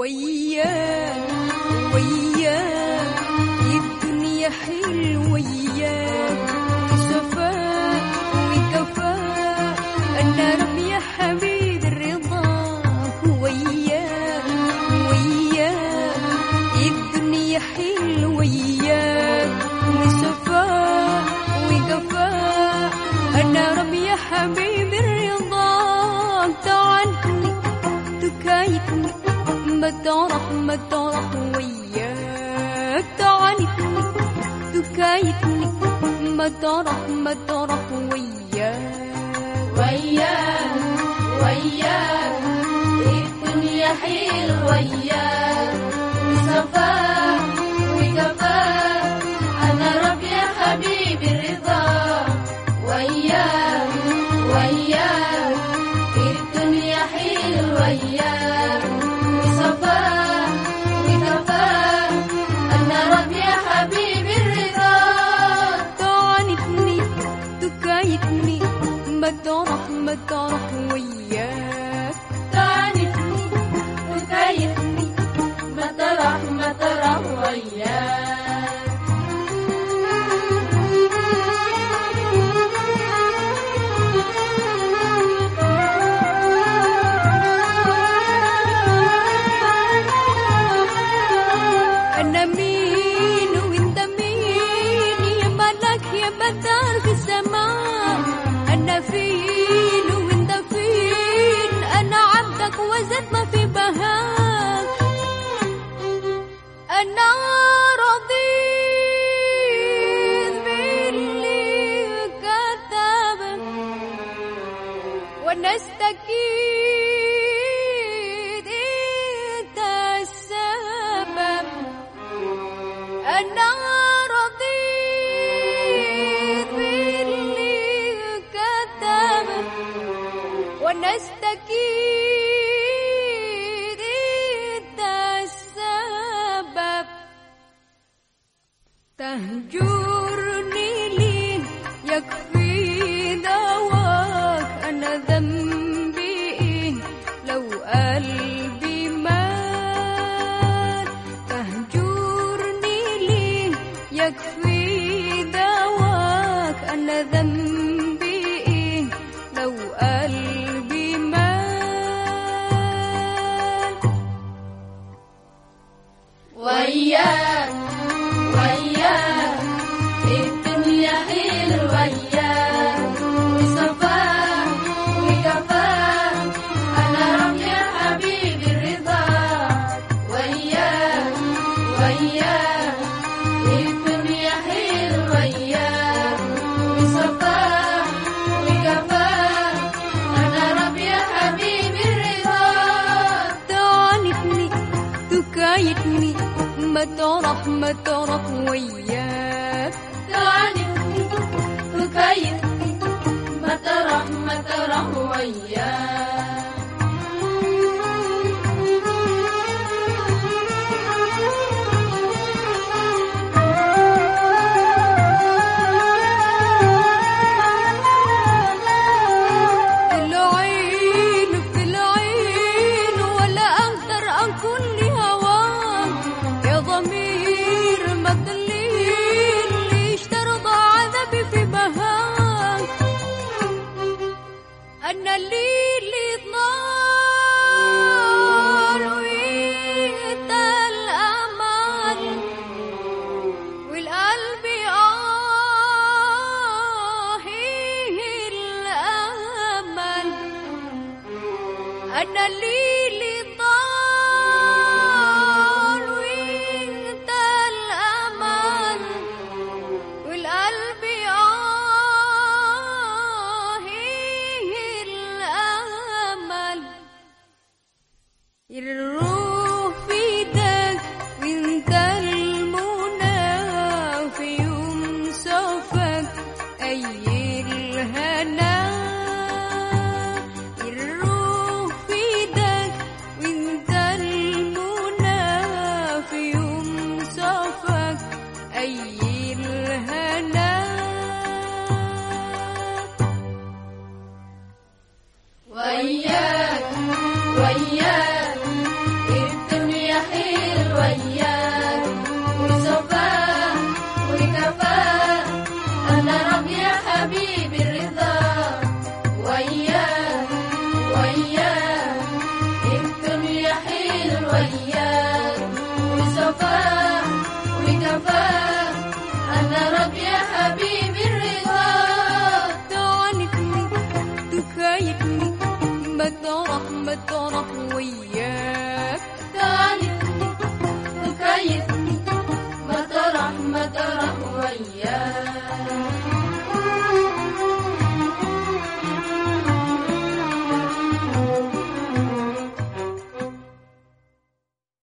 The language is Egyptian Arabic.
وياك وياك الدنيا حلوة وياك وصفاء وكفاء أنا رب يا حبيبي الرضا وياك وياك الدنيا حلوة وياك وصفاء وكفاء أنا رب يا حبيبي الرضا تعنتني تكايتني ما تروح ما تروح وياك تعنتني تكايتني ما تروح ما تروح وياك وياك وياك الدنيا حلوة وياك وصفاء وجفاء أنا رب يا حبيبي الرضا وياك وياك الدنيا حلوة وياك وصفاء وجفاء أنا رب يا حبيبي الرضا تعنتني تكايتني ما تروح ما تروح وياك تعنتني وكيفني ما تروح ما تروح وياك أنا مين وأنت مين يا ملك يا بدر في السماء أنا فين وأنت فين أنا عبدك وزد ما في بهاك أنا رضيت باللي كتب وانا استكيد انت السبب انا رضيت باللي كتب وانا استكيد انت السبب تهجرني ليه يكفي دواك أنا ذنبي إيه لو قلبي مات تهجرني ليه يكفي دواك أنا ذنبي إيه لو قلبي مات وياك وياك الدنيا حلوة وياك وصفاء وجفاء أنا رب يا حبيبي الرضا وياك وياك الدنيا حلوة وياك وصفاء وجفاء أنا رب يا حبيبي الرضا تعنتني تكايتني ما تروح ما تروح وياك تعنتني وكيفني ما تروح ما تروح وياك في العين في العين ولا أقدر أكون لهواك يا ضمير ما تلين ليش ترضى عذبي في بهاك أنا الليل نار وإنت الأمان والقلب آه هي الأمل أنا الليل طال وإنت الأمل والقلب آه هي الأمل الروح في ايدك وانت المنى في يوم صفك اي الهنا الروح في ايدك وياك اكتم يا حلو وياك وصفاك وكفاك أنا رب يا حبيبي الرضا تعانتني تكايتني مطرح مطرح وياك تعالتني تكيفني مطرح مطرح وياك